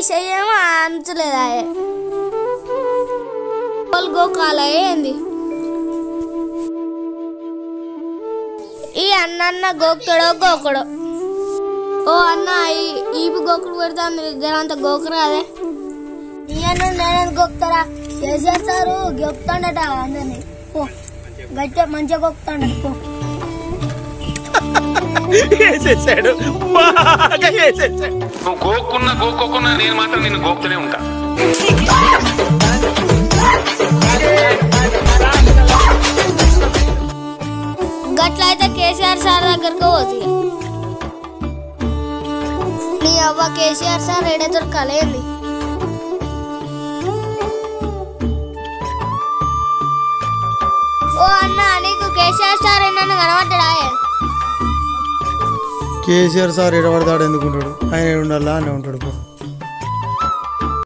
చెయ్యేమో అంచలేదా గోకాల ఏంది ఈ అన్న గోకుతాడో గోకుడో ఓ అన్న ఈ- ఈపు గోకుడు పెడతాను జరంత గోకురా అదే ఈ అన్న నేను గోకుతారా చేసేస్తారు గొక్కుతాడట అందరినీ పో గట్టిగా మంచిగా గొక్కుతాడట పో వేసేసాడు బాగా వేసేసాడు నువ్వు గోక్కున్నా గోక్కోకున్నా నేను మాత్రం నిన్ను గోక్తూనే ఉంటా గట్ల అయితే కేసీఆర్ సార్ దగ్గరకు పోతుంది నీ అవ్వ కేసీఆర్ సార్ ఏడే దొరకాలేంది ఓ అన్న నీకు కేసీఆర్ సార్ నన్ను కనబడ్డా కేసీఆర్ సార్ ఎడబడతాడు ఎందుకుంటాడు ఆయన ఉండాలా అని ఉంటాడు పో